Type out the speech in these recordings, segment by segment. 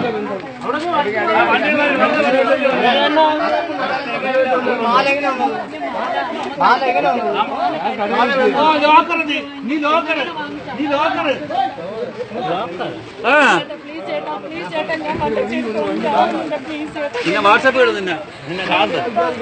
Locker നീ locker നീ locker ആ പ്ലീസ് ചേട്ടാ പ്ലീസ് ചേട്ടാ ഞാൻ കണ്ടിട്ട് പ്ലീസ് ചേട്ടാ നിന്നെ വാട്സാപ്പ് ഇടും നിന്നെ നിന്നെ കാന്ത്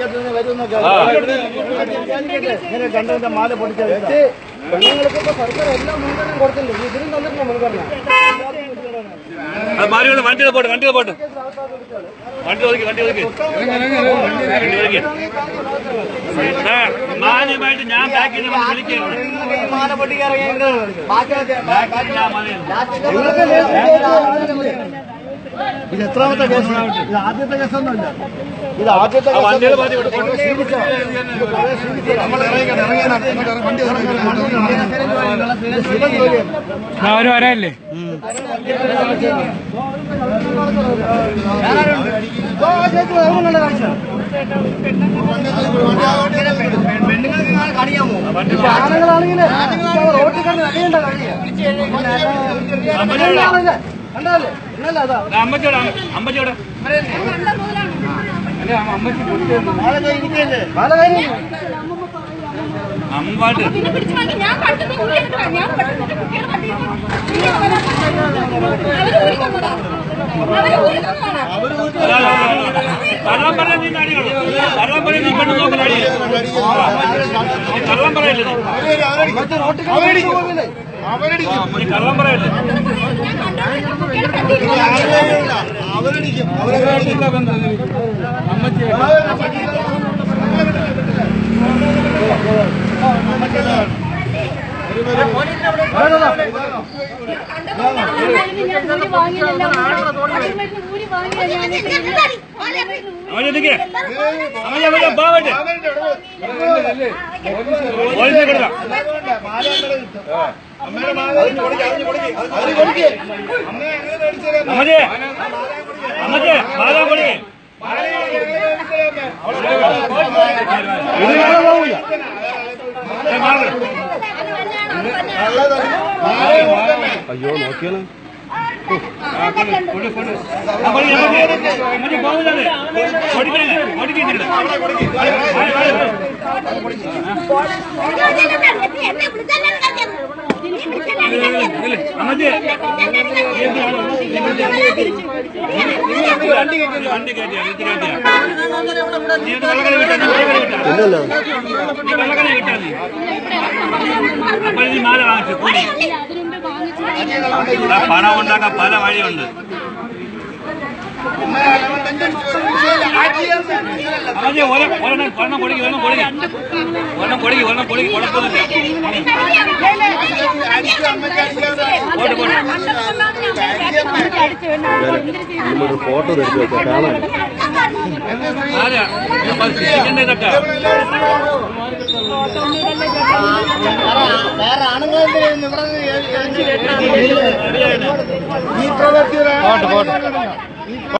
ഇങ്ങനെ കണ്ടതിന്റെ മാല പൊട്ടിച്ചത് പെണ്ണുങ്ങൾക്കൊക്കെ സർക്കാർ എല്ലാ മുൻഗണന കൊടുത്തിട്ടുണ്ട് ഇതിനും തന്നിട്ടില്ല മുൻഗണന അത് മാറി വണ്ടി പോട്ടെ വണ്ടി പോട്ടെ വണ്ടി ഒതുക്കി വണ്ടി ഒതുക്കി വണ്ടി ഒതുക്കി ആ, മാന്യമായിട്ട് ഞാൻ ബാക്കിൽ നിന്ന് വിളിക്കുകയാണ് ഈ മാല പൊട്ടിക്കാൻ ഇറങ്ങിയത് ബാക്കി ബാക്കിൽ ഞാൻ മതി നിങ്ങൾക്ക് കേസ് ഇത് എത്രാമത്തെ കേസ് ഇത് ആദ്യത്തെ കേസൊന്നുമില്ല ഇത് ആദ്യത്തെ ആ വണ്ടികൾ മാറ്റി വിടും അവര് വരാല്ലേ പെണ്ണുങ്ങൾക്ക് ഇങ്ങനെ കണിയാമോ ആണുങ്ങളാണെങ്കിൽ റോട്ടിൽ കണ്ട് അറിയണ്ട കളിയാ കണ്ടല്ലേ ഇന്നല്ല അതാ അമ്മച്ചോടെ അമ്മച്ചോടെ മാല കഴിഞ്ഞു അമ്പാട്ട് പിന്നെ പിടിച്ചു വാങ്ങി ഞാൻ കണ്ടത് ഊരിയെടുക്കാം ഞാൻ പെട്ടെന്ന് കുട്ടിയുടെ വണ്ടിയിൽ ഇങ്ങനെ വരാൻ അവര് ഊരി തന്നതാ അവര് ഊരി തന്നതാണ് കള്ളം പറയാൻ നീ അടികളോ കള്ളം പറയാൻ നീ പെണ്ണ് നോക്കൽ അടി നീ കള്ളം പറയല്ലേ നീ? നീ കള്ളം പറയല്ലേ ഞാൻ കണ്ടോണ്ടിരുന്ന കുട്ടിയുടെ വണ്ടിയിൽ ഞാൻ ഊരി വാങ്ങിയില്ല ഊരി വാങ്ങിയില്ല ഞാൻ അവനെ നിൽക്കേ അവനെ അവനെ പാവട്ടെ പോലീസിനെ കൊടുക്കാം അമ്മച്ചേ അമ്മച്ചേ ബാധാ കൊടുക്കേ അയ്യോ നോക്കിയാണ് എന്നെ വിളിച്ചല്ലേ കളിക്കുന്നത് വിളിച്ചല്ലേ വണ്ടി കയറ്റിയാ വണ്ടി കയറ്റിയാ നീ ഇത് വെള്ളക്കട വിട്ടാ നീ വെള്ളക്കട വിട്ടാ നീ വെള്ളക്കട വിട്ടാ നീ അപ്പോൾ നീ മാല വാങ്ങിച്ചു കൂടി അതിനുമ്പ് വാങ്ങിച്ചു ഇവിടെ പണം ഉണ്ടാക്കാൻ പല വഴിയുണ്ട് അതെ ഒരെണ്ണം ഒരെണ്ണം പൊടിക്ക് ഒരെണ്ണം പൊടിക്ക് ഒരെണ്ണം പൊടിക്ക് ഒരെണ്ണം പൊടിക്ക് കുഴപ്പമൊന്നുമില്ല പോട്ട് പോട്ട് ഫോട്ടോ എടുത്ത് വെച്ചാൽ കാണാൻ ആരാ ചിരിക്കണ്ടേ ഇതൊക്കെ വേറെ ആണുങ്ങളെന്തിനാ ഇവിടെ ഈ പ്രവൃത്തി